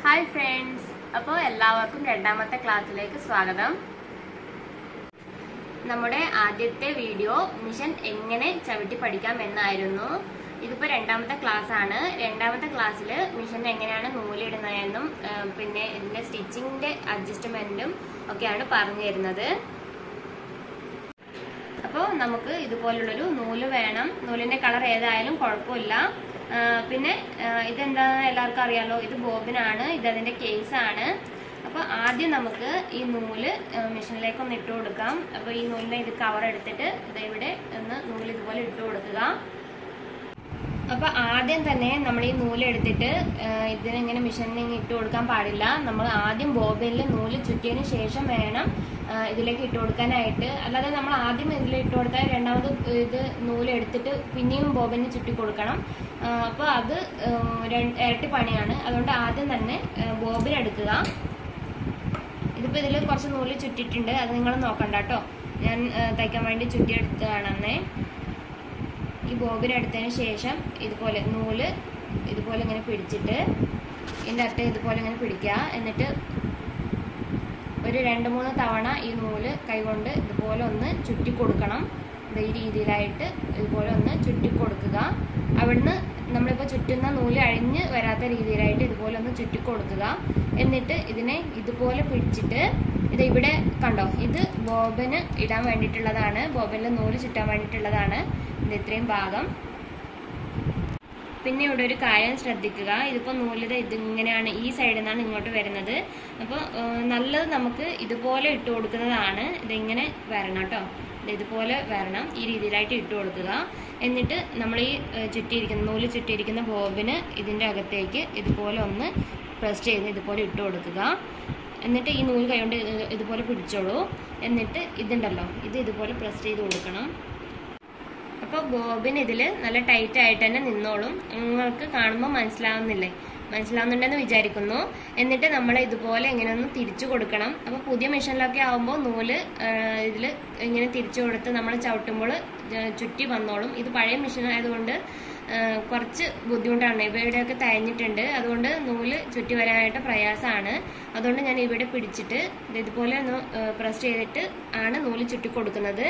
hi friends അപ്പോൾ എല്ലാവർക്കും രണ്ടാമത്തെ ക്ലാസ്സിലേക്ക് സ്വാഗതം നമ്മുടെ ആദ്യത്തെ വീഡിയോ മിഷൻ എങ്ങനെ ചവിട്ടി പഠിക്കാം എന്നായിരുന്നു ഇതിപ്പോൾ രണ്ടാമത്തെ ക്ലാസ് ആണ് രണ്ടാമത്തെ ക്ലാസ്സിൽ മിഷൻ എങ്ങനെയാണ് നൂലിടുന്നതെന്നും ആ, പിന്നെ ഇതിന്റെ സ്റ്റിച്ചിങ്ങിന്റെ അഡ്ജസ്റ്റ്മെന്റും ഒക്കെയാണ് പറഞ്ഞു തരുന്നത് അപ്പോൾ നമുക്ക് ഇതുപോലുള്ളൊരു നൂല് വേണം നൂലിന്റെ കളർ ഏതായാലും കുഴപ്പമില്ല ആ, പിന്നെ ആ, ഇതെന്താന്ന് എല്ലാവർക്കും അറിയാലോ ഇത് ബോബിനാണ് ഇത് അതിന്റെ കേസാണ് അപ്പോൾ ആദ്യം നമുക്ക് ഈ നൂല് ആ, മെഷീനിലേക്ക് ഒന്ന് ഇട്ട് കൊടുക്കാം അപ്പോൾ ഈ നൂലിന്റെ ഇത് കവർ എടുത്തിട്ട് ഇത് ഇവിടെ ഒന്ന് നൂല് ഇതുപോലെ ഇട്ട് കൊടുക്കുക അപ്പൊ ആദ്യം തന്നെ നമ്മൾ ഈ നൂല് എടുത്തിട്ട് ആ, ഇതിനിങ്ങനെ മിഷനിൽ ഇങ്ങനെ ഇട്ട് കൊടുക്കാൻ പാടില്ല നമ്മൾ ആദ്യം ബോബിനിൽ നൂല് ചുറ്റിയതിന് ശേഷം വേണം ആ, ഇതിലേക്ക് ഇട്ട് കൊടുക്കാനായിട്ട് അല്ലാതെ നമ്മൾ ആദ്യം ഇതിൽ ഇട്ട് കൊടുത്താൽ രണ്ടാമത് ഇത് നൂല് എടുത്തിട്ട് പിന്നെയും ബോബിന് ചുറ്റി കൊടുക്കണം ആ, അപ്പൊ അത് ആ, രണ്ട് ഇരട്ടി പണിയാണ് അതുകൊണ്ട് ആദ്യം തന്നെ ബോബിൻ എടുക്കുക ഇതിപ്പോ ഇതിൽ കുറച്ച് നൂല് ചുറ്റിയിട്ടുണ്ട് അത് നിങ്ങൾ നോക്കണ്ട കേട്ടോ ഞാൻ ആ, തയ്ക്കാൻ വേണ്ടി ചുറ്റിയെടുത്തതാണെന്നേ ഈ ബോബിൻ എടുത്തതിന് ശേഷം ഇതുപോലെ നൂല് ഇതുപോലെ ഇങ്ങനെ പിടിച്ചിട്ട് ഇതിൻ്റെ അറ്റം ഇതുപോലെ ഇങ്ങനെ പിടിക്കുക എന്നിട്ട് ഒരു രണ്ട് മൂന്ന് തവണ ഈ നൂല് കൈകൊണ്ട് ഇതുപോലെ ഒന്ന് ചുറ്റി കൊടുക്കണം ദേ ഈ രീതിയിലായിട്ട് ഇതുപോലെ ഒന്ന് ചുറ്റി കൊടുക്കുക അവിടുന്ന് നമ്മളിപ്പോൾ ചുറ്റുന്ന നൂല് അഴിഞ്ഞ് വരാത്ത രീതിയിലായിട്ട് ഇതുപോലെ ഒന്ന് ചുറ്റി കൊടുക്കുക എന്നിട്ട് ഇതിനെ ഇതുപോലെ പിടിച്ചിട്ട് ഇത് ഇവിടെ കണ്ടോ ഇത് ബോബന് ഇടാൻ വേണ്ടിയിട്ടുള്ളതാണ് ബോബനിൽ നൂല് ചുറ്റാൻ വേണ്ടിയിട്ടുള്ളതാണ് ഇത് ഇത്രയും ഭാഗം പിന്നെ ഇവിടെ ഒരു കാര്യം ശ്രദ്ധിക്കുക ഇതിപ്പോൾ നൂലിത് ഇതിങ്ങനെയാണ് ഈ സൈഡിൽ നിന്നാണ് ഇങ്ങോട്ട് വരുന്നത് അപ്പോൾ നല്ലത് നമുക്ക് ഇതുപോലെ ഇട്ട് കൊടുക്കുന്നതാണ് ഇതിങ്ങനെ വരണം കേട്ടോ ഇത് ഇതുപോലെ വരണം ഈ രീതിയിലായിട്ട് ഇട്ട് കൊടുക്കുക എന്നിട്ട് നമ്മൾ ഈ ഏഹ്, ചുറ്റിയിരിക്കുന്ന നൂല് ചുറ്റിയിരിക്കുന്ന ബോബിന് ഇതിൻ്റെ അകത്തേക്ക് ഇതുപോലെ ഒന്ന് പ്രസ് ചെയ്ത് ഇതുപോലെ ഇട്ട് കൊടുക്കുക എന്നിട്ട് ഈ നൂല് കൈകൊണ്ട് ഇത് ഇതുപോലെ പിടിച്ചോളൂ എന്നിട്ട് ഇതുണ്ടല്ലോ ഇത് ഇതുപോലെ പ്രസ് ചെയ്ത് കൊടുക്കണം അപ്പോൾ ബോബിൻ ഇതിൽ നല്ല ടൈറ്റ് ആയിട്ട് തന്നെ നിന്നോളും നിങ്ങൾക്ക് കാണുമ്പോൾ മനസ്സിലാവുന്നില്ലേ മനസ്സിലാവുന്നുണ്ടെന്ന് വിചാരിക്കുന്നു എന്നിട്ട് നമ്മൾ ഇതുപോലെ ഇങ്ങനെ ഒന്ന് തിരിച്ചു കൊടുക്കണം അപ്പോൾ പുതിയ മെഷീനിലൊക്കെ ആവുമ്പോൾ നൂല് ഇതിൽ ഇങ്ങനെ തിരിച്ചു കൊടുത്ത് നമ്മൾ ചവിട്ടുമ്പോൾ ചുറ്റി വന്നോളും ഇത് പഴയ മെഷീൻ ആയതുകൊണ്ട് ആ, കുറച്ച് ബുദ്ധിമുട്ടാണ് ഇവിടെയൊക്കെ തയഞ്ഞിട്ടുണ്ട് അതുകൊണ്ട് നൂല് ചുറ്റി വരാനായിട്ട് പ്രയാസമാണ് അതുകൊണ്ട് ഞാൻ ഇവിടെ പിടിച്ചിട്ട് ഇത് ഇതുപോലെ ഒന്ന് പ്രസ് ചെയ്തിട്ട് ആണ് നൂല് ചുറ്റി കൊടുക്കുന്നത്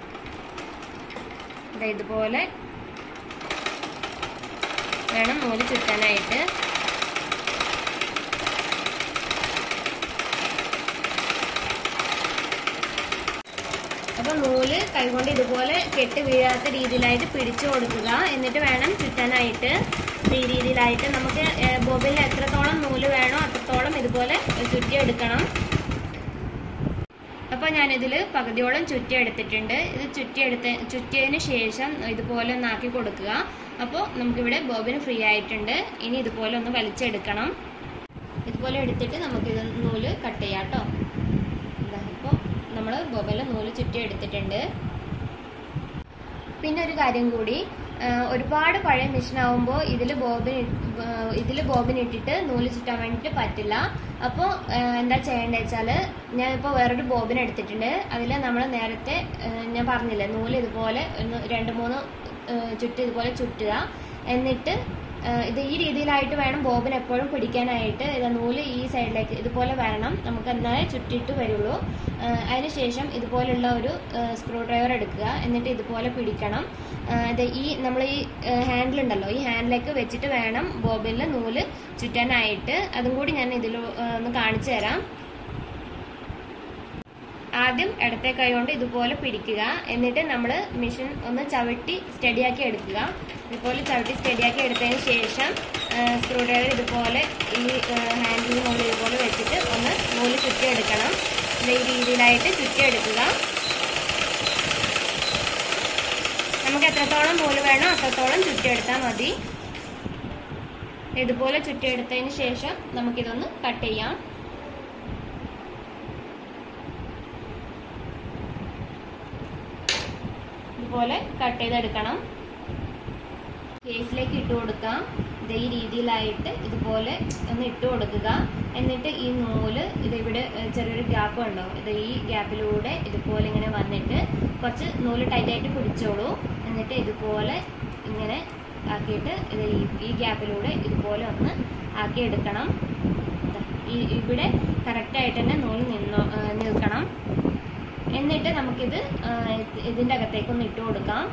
ദേ ഇതുപോലെ വേണം നൂല് ചുറ്റാനായിട്ട് അപ്പൊ നൂല് കൈകൊണ്ട് ഇതുപോലെ കെട്ട് വീഴാത്ത രീതിയിലായിട്ട് പിടിച്ചു കൊടുക്കുക എന്നിട്ട് വേണം ചുറ്റാനായിട്ട് ഈ രീതിയിലായിട്ട് നമുക്ക് ബൊബിൽ എത്രത്തോളം നൂല് വേണോ അത്രത്തോളം ഇതുപോലെ ചുറ്റിയെടുക്കണം അപ്പോൾ ഞാനിതിൽ പകുതിയോളം ചുറ്റി എടുത്തിട്ടുണ്ട് ഇത് ചുറ്റി എടുത്ത ചുറ്റിയതിന് ശേഷം ഇതുപോലെ ഒന്ന് ആക്കി കൊടുക്കുക അപ്പോൾ നമുക്കിവിടെ ബോബിന് ഫ്രീ ആയിട്ടുണ്ട് ഇനി ഇതുപോലെ ഒന്ന് വലിച്ചെടുക്കണം ഇതുപോലെ എടുത്തിട്ട് നമുക്കിത് നൂല് കട്ട് ചെയ്യാം കേട്ടോ ഇപ്പോൾ നമ്മൾ ബോബിൽ നൂല് ചുറ്റി എടുത്തിട്ടുണ്ട് പിന്നെ ഒരു കാര്യം കൂടി ആ, ഒരുപാട് പഴയ മെഷീൻ ആവുമ്പോൾ ഇതിൽ ബോബിൻ ഇതിൽ ബോബിൻ ഇട്ടിട്ട് നൂല് ചുറ്റാൻ വേണ്ടിയിട്ട് പറ്റില്ല അപ്പോൾ എന്താ ചെയ്യേണ്ടത് വെച്ചാൽ ഞാനിപ്പോൾ വേറൊരു ബോബിൻ എടുത്തിട്ടുണ്ട് അതിൽ നമ്മൾ നേരത്തെ ആ, ഞാൻ പറഞ്ഞില്ലേ നൂല് ഇതുപോലെ ഒന്ന് രണ്ട് മൂന്ന് ആ, ചുറ്റ് ഇതുപോലെ ചുറ്റുക എന്നിട്ട് ആ, ഇത് ഈ രീതിയിലായിട്ട് വേണം ബോബിൻ എപ്പോഴും പിടിക്കാനായിട്ട് ഇത് നൂല് ഈ സൈഡിലേക്ക് ഇതുപോലെ വരണം നമുക്ക് എന്നാലേ ചുറ്റിയിട്ട് വരുള്ളൂ ആ, അതിനുശേഷം ഇതുപോലുള്ള ഒരു സ്ക്രൂ ഡ്രൈവർ എടുക്കുക എന്നിട്ട് ഇതുപോലെ പിടിക്കണം ആ, ഇത് ഈ നമ്മൾ ഈ ഹാൻഡിൽ ഉണ്ടല്ലോ ഈ ഹാൻഡിലേക്ക് വെച്ചിട്ട് വേണം ബോബിനിൽ നൂല് ചുറ്റാനായിട്ട് അതും കൂടി ഞാൻ ഇതിൽ ഒന്ന് കാണിച്ചു തരാം ആദ്യം ഇടത്തെ കൈ കൊണ്ട് ഇതുപോലെ പിടിക്കുക എന്നിട്ട് നമ്മൾ മെഷീൻ ഒന്ന് ചവിട്ടി സ്റ്റഡിയാക്കി എടുക്കുക ഇതുപോലെ ചവിട്ടി സ്റ്റഡിയാക്കി എടുത്തതിന് ശേഷം സ്ക്രൂ ഡ്രൈവർ ഇതുപോലെ ഈ ഹാൻഡിൽ മുകളിൽ ഇതുപോലെ വെച്ചിട്ട് ഒന്ന് നൂല് ചുറ്റിയെടുക്കണം ഇത് ഈ രീതിയിലായിട്ട് ചുറ്റിയെടുക്കുക നമുക്ക് എത്രത്തോളം നൂല് വേണോ അത്രത്തോളം ചുറ്റിയെടുത്താൽ മതി ഇതുപോലെ ചുറ്റിയെടുത്തതിന് ശേഷം നമുക്കിതൊന്ന് കട്ട് ചെയ്യാം ഇതുപോലെ കട്ട് ചെയ്തെടുക്കണം കേസിലേക്ക് ഇട്ട് കൊടുക്കാം ഇത് ഈ രീതിയിലായിട്ട് ഇതുപോലെ ഒന്ന് ഇട്ട് കൊടുക്കുക എന്നിട്ട് ഈ നൂല് ഇത് ഇവിടെ ഏഹ്, ചെറിയൊരു ഗ്യാപ്പ് ഉണ്ടോ ഇത് ഈ ഗ്യാപ്പിലൂടെ ഇതുപോലെ ഇങ്ങനെ വന്നിട്ട് കുറച്ച് നൂല് ടൈറ്റായിട്ട് പിടിച്ചോളൂ എന്നിട്ട് ഇതുപോലെ ഇങ്ങനെ ആക്കിയിട്ട് ഇത് ഈ- ഈ ഗ്യാപ്പിലൂടെ ഇതുപോലെ ഒന്ന് ആക്കി എടുക്കണം ഈ- ഇവിടെ കറക്റ്റായിട്ട് തന്നെ നൂല് നിന്നോ ആ, നിൽക്കണം എന്നിട്ട് നമുക്കിത് ആ, ഇത് ഇതിൻ്റെ അകത്തേക്കൊന്ന് ഇട്ട് കൊടുക്കാം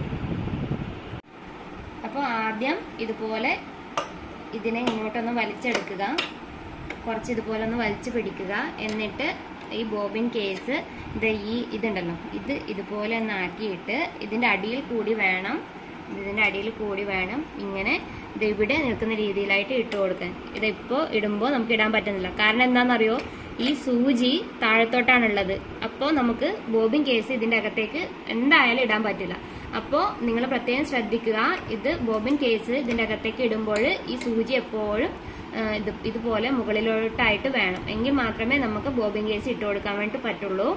അപ്പോൾ ആദ്യം ഇതുപോലെ ഇതിനെ ഇങ്ങോട്ടൊന്ന് വലിച്ചെടുക്കുക കുറച്ച് ഇതുപോലെ ഒന്ന് വലിച്ചു പിടിക്കുക എന്നിട്ട് ഈ ബോബിൻ കേസ് ഇത് ഈ ഇതുണ്ടല്ലോ ഇത് ഇതുപോലെ ഒന്ന് ആക്കിയിട്ട് ഇതിൻ്റെ അടിയിൽ കൂടി വേണം ഇതിൻ്റെ അടിയിൽ കൂടി വേണം ഇങ്ങനെ ഇത് ഇവിടെ നിൽക്കുന്ന രീതിയിലായിട്ട് ഇട്ട് കൊടുക്കാൻ ഇതിപ്പോൾ ഇടുമ്പോൾ നമുക്ക് ഇടാൻ പറ്റുന്നില്ല കാരണം എന്താണെന്നറിയോ ഈ സൂചി താഴത്തോട്ടാണുള്ളത് അപ്പോൾ നമുക്ക് ബോബിൻ കേസ് ഇതിൻ്റെ അകത്തേക്ക് എന്തായാലും ഇടാൻ പറ്റില്ല അപ്പോൾ നിങ്ങൾ പ്രത്യേകം ശ്രദ്ധിക്കുക ഇത് ബോബിൻ കേസ് ഇതിൻ്റെ അകത്തേക്ക് ഇടുമ്പോൾ ഈ സൂചി എപ്പോഴും ആ, ഇത് ഇതുപോലെ മുകളിലോട്ടായിട്ട് വേണം എങ്കിൽ മാത്രമേ നമുക്ക് ബോബിൻ കേസ് ഇട്ട് കൊടുക്കാൻ വേണ്ടി പറ്റുള്ളൂ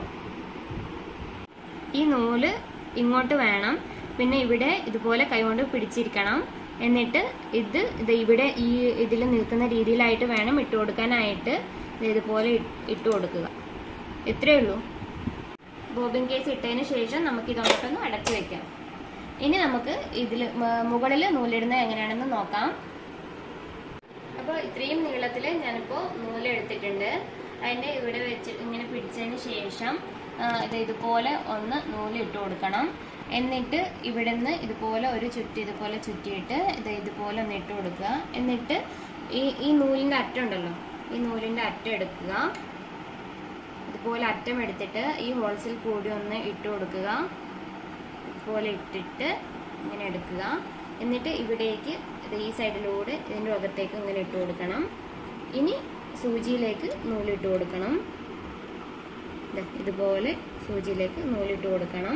ഈ നൂല് ഇങ്ങോട്ട് വേണം പിന്നെ ഇവിടെ ഇതുപോലെ കൈകൊണ്ട് പിടിച്ചിരിക്കണം എന്നിട്ട് ഇത് ഇത് ഇവിടെ ഈ ഇതിൽ നിൽക്കുന്ന രീതിയിലായിട്ട് വേണം ഇട്ട് കൊടുക്കാനായിട്ട് ഇത് ഇതുപോലെ ഇ- ഇട്ട് കൊടുക്കുക ഇത്രയേ ഉള്ളൂ ബോബിൻ കേസ് ഇട്ടതിന് ശേഷം നമുക്ക് ഇതങ്ങോട്ടൊന്ന് അടച്ചു വെക്കാം ഇനി നമുക്ക് ഇതിൽ മുകളിൽ നൂലിടുന്നത് എങ്ങനെയാണെന്ന് നോക്കാം അപ്പോൾ ഇത്രയും നീളത്തിൽ ഞാനിപ്പോൾ നൂല് എടുത്തിട്ടുണ്ട് അതിൻ്റെ ഇവിടെ വെച്ച് ഇങ്ങനെ പിടിച്ചതിന് ശേഷം ആ, ഇത് ഇതുപോലെ ഒന്ന് നൂല് ഇട്ട് കൊടുക്കണം എന്നിട്ട് ഇവിടെ നിന്ന് ഇതുപോലെ ഒരു ചുറ്റി ഇതുപോലെ ചുറ്റിയിട്ട് ഇത് ഇതുപോലെ ഒന്ന് ഇട്ട് കൊടുക്കുക എന്നിട്ട് ഈ ഈ നൂലിൻ്റെ അറ്റം ഉണ്ടല്ലോ ഈ നൂലിൻ്റെ അറ്റം എടുക്കുക ഇതുപോലെ അറ്റം എടുത്തിട്ട് ഈ ഹോൾസിൽ കൂടി ഒന്ന് ഇട്ട് കൊടുക്കുക ഇതുപോലെ ഇട്ടിട്ട് ഇങ്ങനെ എടുക്കുക എന്നിട്ട് ഇവിടേക്ക് ഇത് ഈ സൈഡിലൂടെ ഇതിൻ്റെ അകത്തേക്ക് ഇങ്ങനെ ഇട്ട് കൊടുക്കണം ഇനി സൂചിയിലേക്ക് നൂലിട്ട് കൊടുക്കണം ദേ ഇതുപോലെ സൂചിയിലേക്ക് നൂലിട്ട് കൊടുക്കണം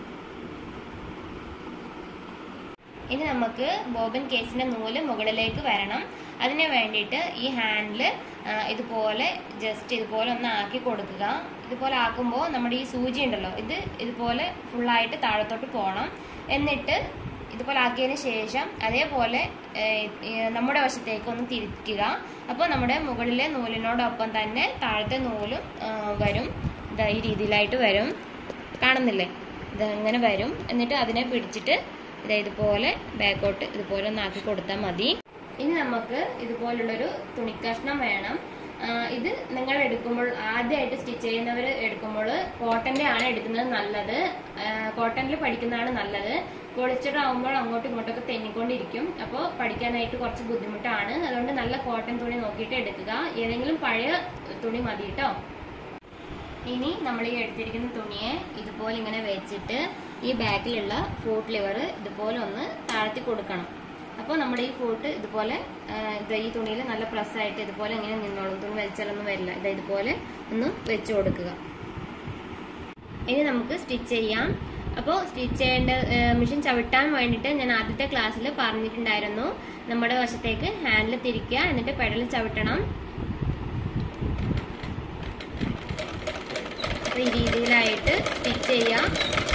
ഇനി നമുക്ക് ബോബിൻ കേസിന്റെ നൂല് മുകളിലേക്ക് വരണം അതിന് വേണ്ടിയിട്ട് ഈ ഹാൻഡില് ഇതുപോലെ ജസ്റ്റ് ഇതുപോലെ ഒന്ന് ആക്കി കൊടുക്കുക ഇതുപോലെ ആക്കുമ്പോൾ നമ്മുടെ ഈ സൂചി ഉണ്ടല്ലോ ഇത് ഇതുപോലെ ഫുള്ളായിട്ട് താഴത്തോട്ട് പോകണം എന്നിട്ട് ഇതുപോലെ ആക്കിയതിന് ശേഷം അതേപോലെ ഏഹ്, ഈ നമ്മുടെ വശത്തേക്ക് ഒന്ന് തിരിക്കുക അപ്പോൾ നമ്മുടെ മുകളിലെ നൂലിനോടൊപ്പം തന്നെ താഴത്തെ നൂലും ആ, വരും ഇതാ ഈ രീതിയിലായിട്ട് വരും കാണുന്നില്ലേ ഇത് ഇങ്ങനെ വരും എന്നിട്ട് അതിനെ പിടിച്ചിട്ട് ഇതാ ഇതുപോലെ ബാക്കോട്ട് ഇതുപോലെ ഒന്ന് ആക്കി കൊടുത്താൽ മതി ഇനി നമുക്ക് ഇതുപോലുള്ളൊരു തുണിക്കഷ്ണം വേണം ആ, ഇത് നിങ്ങൾ എടുക്കുമ്പോൾ ആദ്യമായിട്ട് സ്റ്റിച്ച് ചെയ്യുന്നവർ എടുക്കുമ്പോൾ കോട്ടന്റെ ആണ് എടുക്കുന്നത് നല്ലത് കോട്ടണിൽ പഠിക്കുന്നതാണ് നല്ലത് പോളിസ്റ്റർ ആകുമ്പോൾ അങ്ങോട്ടും ഇങ്ങോട്ടൊക്കെ തെന്നിക്കൊണ്ടിരിക്കും അപ്പോൾ പഠിക്കാനായിട്ട് കുറച്ച് ബുദ്ധിമുട്ടാണ് അതുകൊണ്ട് നല്ല കോട്ടൺ തുണി നോക്കിയിട്ട് എടുക്കുക ഏതെങ്കിലും പഴയ തുണി മതി കേട്ടോ ഇനി നമ്മൾ ഈ എടുത്തിരിക്കുന്ന തുണിയെ ഇതുപോലെ ഇങ്ങനെ വെച്ചിട്ട് ഈ ബാക്കിലുള്ള ഫൂട്ട് ലിവർ ഇതുപോലെ ഒന്ന് താഴ്ത്തി കൊടുക്കണം അപ്പോൾ നമ്മുടെ ഈ ഫൂട്ട് ഇതുപോലെ ആ, ഇത് ഈ തുണിയിൽ നല്ല പ്രസ് ആയിട്ട് ഇതുപോലെ ഇങ്ങനെ നിന്നോളും തുണി വലിച്ചാലൊന്നും വരില്ല ഇത് ഇതുപോലെ ഒന്ന് വെച്ച് കൊടുക്കുക ഇനി നമുക്ക് സ്റ്റിച്ച് ചെയ്യാം അപ്പോൾ സ്റ്റിച്ച് ചെയ്യേണ്ട മെഷീൻ ചവിട്ടാൻ വേണ്ടിയിട്ട് ഞാൻ ആദ്യത്തെ ക്ലാസ്സിൽ പറഞ്ഞിട്ടുണ്ടായിരുന്നു നമ്മുടെ വശത്തേക്ക് ഹാൻഡിൽ തിരിക്കുക എന്നിട്ട് പെഡൽ ചവിട്ടണം അപ്പൊ ഈ രീതിയിലായിട്ട് സ്റ്റിച്ച് ചെയ്യാം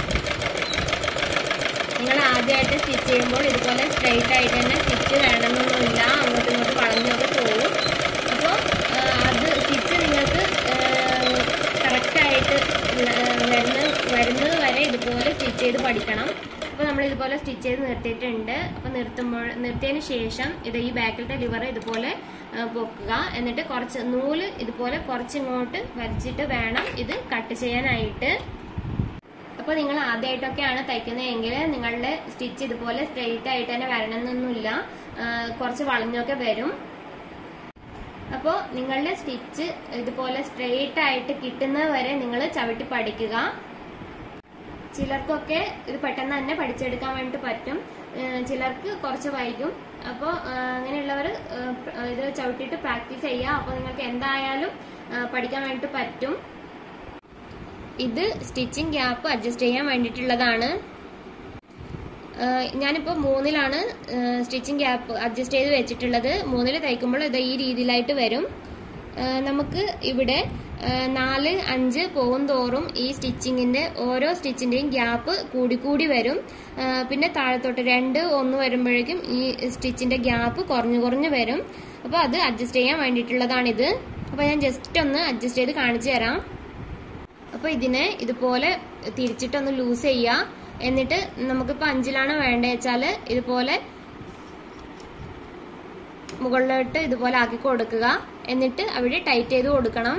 നിങ്ങൾ ആദ്യമായിട്ട് സ്റ്റിച്ച് ചെയ്യുമ്പോൾ ഇതുപോലെ സ്ട്രെയിറ്റ് ആയിട്ട് തന്നെ സ്റ്റിച്ച് വേണമെന്നൊന്നുമില്ല അങ്ങോട്ടും ഇങ്ങോട്ടും വളഞ്ഞൊക്കെ പോകും അപ്പോൾ അത് സ്റ്റിച്ച് നിങ്ങൾക്ക് കറക്റ്റായിട്ട് വരുന്ന വരുന്നത് വരെ ഇതുപോലെ സ്റ്റിച്ച് ചെയ്ത് പഠിക്കണം അപ്പോൾ നമ്മൾ ഇതുപോലെ സ്റ്റിച്ച് ചെയ്ത് നിർത്തിയിട്ടുണ്ട് അപ്പോൾ നിർത്തുമ്പോൾ നിർത്തിയതിന് ശേഷം ഇത് ഈ ബാക്കിലത്തെ ലിവർ ഇതുപോലെ ആ, പൊക്കുക എന്നിട്ട് കുറച്ച് നൂല് ഇതുപോലെ കുറച്ച് ഇങ്ങോട്ട് വലിച്ചിട്ട് വേണം ഇത് കട്ട് ചെയ്യാനായിട്ട് അപ്പോൾ നിങ്ങൾ ആദ്യമായിട്ടൊക്കെയാണ് തയ്ക്കുന്നതെങ്കിൽ നിങ്ങളുടെ സ്റ്റിച്ച് ഇതുപോലെ സ്ട്രെയിറ്റ് ആയിട്ട് തന്നെ വരണമെന്നൊന്നുമില്ല ആ, കുറച്ച് വളഞ്ഞൊക്കെ വരും അപ്പോൾ നിങ്ങളുടെ സ്റ്റിച്ച് ഇതുപോലെ സ്ട്രെയിറ്റ് ആയിട്ട് കിട്ടുന്നത് വരെ നിങ്ങൾ ചവിട്ടി പഠിക്കുക ചിലർക്കൊക്കെ ഇത് പെട്ടെന്ന് തന്നെ പഠിച്ചെടുക്കാൻ വേണ്ടിയിട്ട് പറ്റും ഏഹ് ചിലർക്ക് കുറച്ച് വൈകും അപ്പോൾ അങ്ങനെയുള്ളവർ ഇത് ചവിട്ടിയിട്ട് പ്രാക്ടീസ് ചെയ്യുക അപ്പോൾ നിങ്ങൾക്ക് എന്തായാലും ഏഹ് പഠിക്കാൻ വേണ്ടിയിട്ട് പറ്റും ഇത് സ്റ്റിച്ചിങ് ഗ്യാപ്പ് അഡ്ജസ്റ്റ് ചെയ്യാൻ വേണ്ടിയിട്ടുള്ളതാണ് ഞാനിപ്പോൾ മൂന്നിലാണ് സ്റ്റിച്ചിങ് ഗ്യാപ്പ് അഡ്ജസ്റ്റ് ചെയ്ത് വെച്ചിട്ടുള്ളത് മൂന്നിൽ തയ്ക്കുമ്പോൾ ഇത് ഈ രീതിയിലായിട്ട് വരും ആ, നമുക്ക് ഇവിടെ ആ, നാല് അഞ്ച് പോകും തോറും ഈ സ്റ്റിച്ചിങ്ങിന്റെ ഓരോ സ്റ്റിച്ചിന്റെയും ഗ്യാപ്പ് കൂടിക്കൂടി വരും ആ, പിന്നെ താഴത്തോട്ട് രണ്ട് ഒന്ന് വരുമ്പോഴേക്കും ഈ സ്റ്റിച്ചിന്റെ ഗ്യാപ്പ് കുറഞ്ഞു കുറഞ്ഞു വരും അപ്പോൾ അത് അഡ്ജസ്റ്റ് ചെയ്യാൻ വേണ്ടിയിട്ടുള്ളതാണിത് അപ്പോൾ ഞാൻ ജസ്റ്റ് ഒന്ന് അഡ്ജസ്റ്റ് ചെയ്ത് കാണിച്ചു തരാം അപ്പോൾ ഇതിനെ ഇതുപോലെ തിരിച്ചിട്ടൊന്ന് ലൂസ് ചെയ്യുക എന്നിട്ട് നമുക്കിപ്പോൾ അഞ്ചിലാണ് വേണ്ടത് വെച്ചാൽ ഇതുപോലെ മുകളിലോട്ട് ഇതുപോലെ ആക്കി കൊടുക്കുക എന്നിട്ട് അവിടെ ടൈറ്റ് ചെയ്ത് കൊടുക്കണം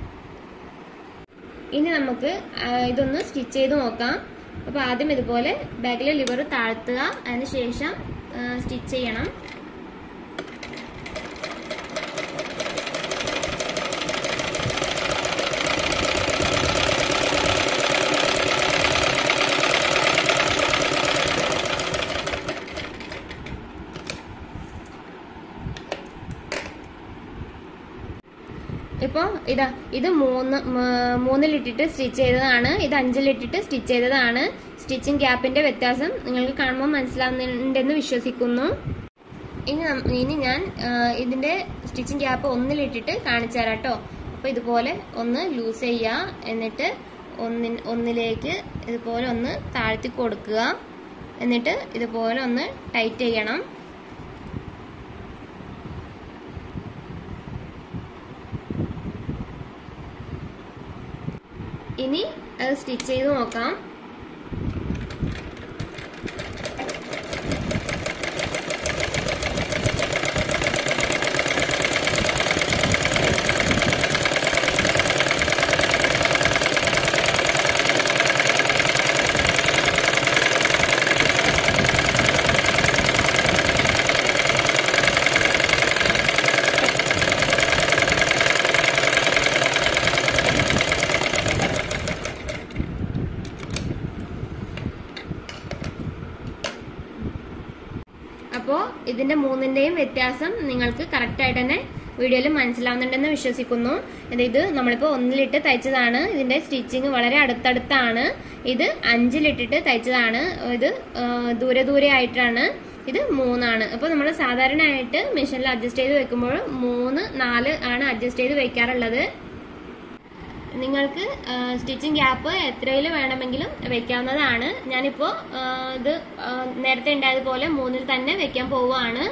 ഇനി നമുക്ക് ആ, ഇതൊന്ന് സ്റ്റിച്ച് ചെയ്ത് നോക്കാം അപ്പോൾ ആദ്യം ഇതുപോലെ ബാക്കിലെ ലിവർ താഴ്ത്തുക അതിന് ശേഷം സ്റ്റിച്ച് ചെയ്യണം ഇപ്പോൾ ഇതാ ഇത് മൂന്ന് മ- മൂന്നിലിട്ടിട്ട് സ്റ്റിച്ച് ചെയ്തതാണ് ഇത് അഞ്ചിലിട്ടിട്ട് സ്റ്റിച്ച് ചെയ്തതാണ് സ്റ്റിച്ചിങ് ഗ്യാപ്പിന്റെ വ്യത്യാസം നിങ്ങൾക്ക് കാണുമ്പോൾ മനസ്സിലാവുന്നുണ്ടെന്ന് വിശ്വസിക്കുന്നു ഇനി നം- ഇനി ഞാൻ ആ, ഇതിന്റെ സ്റ്റിച്ചിങ് ഗ്യാപ്പ് ഒന്നിലിട്ടിട്ട് കാണിച്ചു തരാം കേട്ടോ അപ്പോൾ ഇതുപോലെ ഒന്ന് ലൂസ് ചെയ്യുക എന്നിട്ട് ഒന്നി ഒന്നിലേക്ക് ഇതുപോലെ ഒന്ന് താഴ്ത്തി കൊടുക്കുക എന്നിട്ട് ഇതുപോലെ ഒന്ന് ടൈറ്റ് ചെയ്യണം ഇനി അത് സ്റ്റിച്ച് ചെയ്ത് നോക്കാം അപ്പോൾ ഇതിന്റെ മൂന്നിന്റെയും വ്യത്യാസം നിങ്ങൾക്ക് കറക്റ്റ് ആയിട്ട് തന്നെ വീഡിയോയിൽ മനസ്സിലാവുന്നുണ്ടെന്ന് വിശ്വസിക്കുന്നു ഇത് ഇത് നമ്മളിപ്പോൾ ഒന്നിലിട്ട് തയ്ച്ചതാണ് ഇതിന്റെ സ്റ്റിച്ചിങ് വളരെ അടുത്തടുത്താണ് ഇത് അഞ്ചിലിട്ടിട്ട് തയ്ച്ചതാണ് ഇത് ആ, ദൂരെ ദൂരെ ആയിട്ടാണ് ഇത് മൂന്നാണ് അപ്പോൾ നമ്മൾ സാധാരണയായിട്ട് മെഷീനിൽ അഡ്ജസ്റ്റ് ചെയ്ത് വെക്കുമ്പോൾ മൂന്ന് നാല് ആണ് അഡ്ജസ്റ്റ് ചെയ്ത് വെക്കാറുള്ളത് നിങ്ങൾക്ക് സ്റ്റിച്ചിങ് ഗ്യാപ്പ് എത്രയിൽ വേണമെങ്കിലും വെക്കാവുന്നതാണ് ഞാനിപ്പോൾ ആ, ഇത് ആ, നേരത്തെ ഉണ്ടായതുപോലെ മൂന്നിൽ തന്നെ വെക്കാൻ പോവുകയാണ്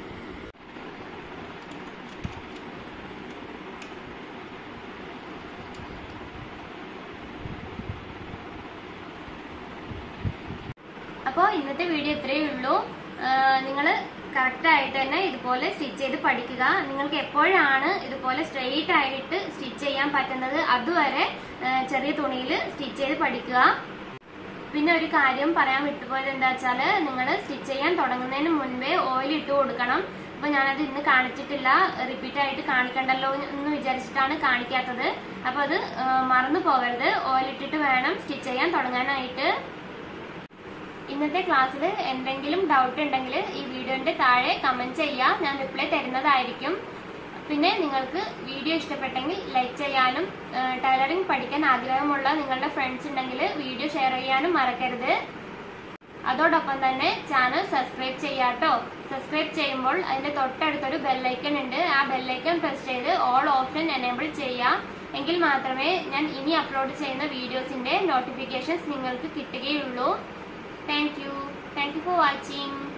അപ്പോൾ ഇന്നത്തെ വീഡിയോ ഇത്രയേ ഉള്ളൂ നിങ്ങൾ കറക്റ്റ് ആയിട്ട് തന്നെ ഇതുപോലെ സ്റ്റിച്ച് ചെയ്ത് പഠിക്കുക നിങ്ങൾക്ക് എപ്പോഴാണ് ഇതുപോലെ സ്ട്രെയിറ്റ് ആയിട്ട് സ്റ്റിച്ച് ചെയ്യാൻ പറ്റുന്നത് അതുവരെ ആ, ചെറിയ തുണിയിൽ സ്റ്റിച്ച് ചെയ്ത് പഠിക്കുക പിന്നെ ഒരു കാര്യം പറയാൻ വിട്ടുപോയത് എന്താ വെച്ചാല് നിങ്ങൾ സ്റ്റിച്ച് ചെയ്യാൻ തുടങ്ങുന്നതിന് മുൻപേ ഓയിൽ ഇട്ട് കൊടുക്കണം അപ്പൊ ഞാനത് ഇന്ന് കാണിച്ചിട്ടില്ല റിപ്പീറ്റ് ആയിട്ട് കാണിക്കണ്ടല്ലോ എന്ന് വിചാരിച്ചിട്ടാണ് കാണിക്കാത്തത് അപ്പൊ അത് ആ, മറന്നു പോകരുത് ഓയിൽ ഇട്ടിട്ട് വേണം സ്റ്റിച്ച് ചെയ്യാൻ തുടങ്ങാനായിട്ട് ഇന്നത്തെ ക്ലാസ്സിൽ എന്തെങ്കിലും ഡൗട്ട് ഉണ്ടെങ്കിൽ ഈ വീഡിയോന്റെ താഴെ കമന്റ് ചെയ്യുക ഞാൻ റിപ്ലൈ തരുന്നതായിരിക്കും പിന്നെ നിങ്ങൾക്ക് വീഡിയോ ഇഷ്ടപ്പെട്ടെങ്കിൽ ലൈക്ക് ചെയ്യാനും ടൈലറിംഗ് പഠിക്കാൻ ആഗ്രഹമുള്ള നിങ്ങളുടെ ഫ്രണ്ട്സ് ഉണ്ടെങ്കിൽ വീഡിയോ ഷെയർ ചെയ്യാനും മറക്കരുത് അതോടൊപ്പം തന്നെ ചാനൽ സബ്സ്ക്രൈബ് ചെയ്യാട്ടോ സബ്സ്ക്രൈബ് ചെയ്യുമ്പോൾ അതിന്റെ തൊട്ടടുത്തൊരു ബെല്ലൈക്കൺ ഉണ്ട് ആ ബെല്ലൈക്കൺ പ്രസ് ചെയ്ത് ഓൾ ഓപ്ഷൻ എനേബിൾ ചെയ്യുക എങ്കിൽ മാത്രമേ ഞാൻ ഇനി അപ്ലോഡ് ചെയ്യുന്ന വീഡിയോസിന്റെ നോട്ടിഫിക്കേഷൻസ് നിങ്ങൾക്ക് കിട്ടുകയുള്ളൂ thank you thank you for watching